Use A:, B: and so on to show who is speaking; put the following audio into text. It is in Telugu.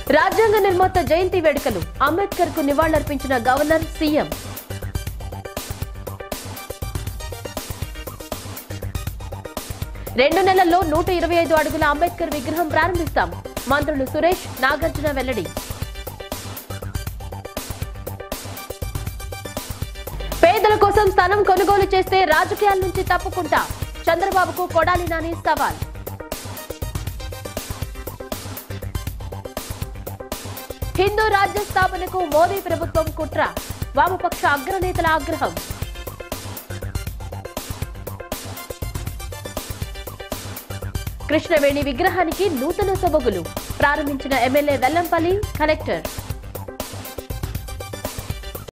A: రాజ్యాంగ నిర్మాత జయంతి వేడుకలు అంబేద్కర్ కు నివాళులర్పించిన గవర్నర్ సీఎం రెండు నెలల్లో నూట ఇరవై ఐదు అడుగుల అంబేద్కర్ విగ్రహం ప్రారంభిస్తాం మంత్రులు సురేష్ నాగార్జున వెల్లడి పేదల కోసం స్థలం కొనుగోలు చేస్తే రాజకీయాల నుంచి తప్పుకుంటా చంద్రబాబుకు కొడాలి నాని సవాల్ హిందూ రాజ్య స్థాపనకు మోదీ ప్రభుత్వం కుట్ర వామపక్ష అగ్రనేతల ఆగ్రహం కృష్ణవేణి విగ్రహానికి నూతన సొబగులు ప్రారంభించిన ఎమ్మెల్యే వెల్లంపల్లి కలెక్టర్